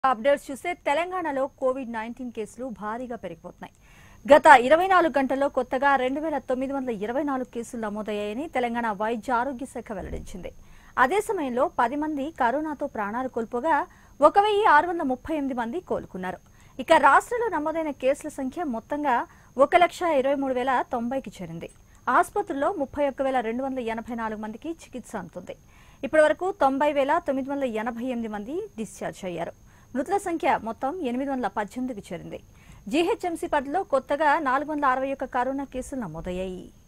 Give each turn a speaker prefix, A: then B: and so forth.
A: updates చూస్తే తెలంగాణలో Covid nineteen కేసులు భారీగా పెరిగిపోతున్నాయి గత ఇరవై నాలుగు గంటల్లో కొత్తగా రెండు వేల తొమ్మిది వందల ఇరవై నాలుగు కేసులు నమోదయ్యాయని తెలంగాణ వైద్య ఆరోగ్య శాఖ వెల్లడించింది అదే సమయంలో పది మంది కరోనాతో ప్రాణాలు కోల్పోగా ఒక వెయ్యి ఆరు వందల ముప్పై ఎనిమిది మంది కోలుకున్నారు ఇక రాష్ట్రంలో నమోదైన కేసుల సంఖ్య మొత్తంగా ఒక లక్ష ఇరవై మూడు వేల తొంభైకి చేరింది ఆసుపత్రుల్లో ముప్పై ఒక్క వేల రెండు వందల ఎనభై నాలుగు మందికి చికిత్స అందుతుంది ఇప్పటి వరకు తొంభై వేల తొమ్మిది వందల ఎనభై ఎనిమిది మంది డిశ్చార్జ్ అయ్యారు మృతుల సంఖ్య మొత్తం ఎనిమిది వందల పద్దెనిమిదికి చేరింది జీహెచ్ఎంసీ పరిధిలో కొత్తగా నాలుగు వందల అరవై ఒక్క కరోనా కేసులు నమోదయ్యాయి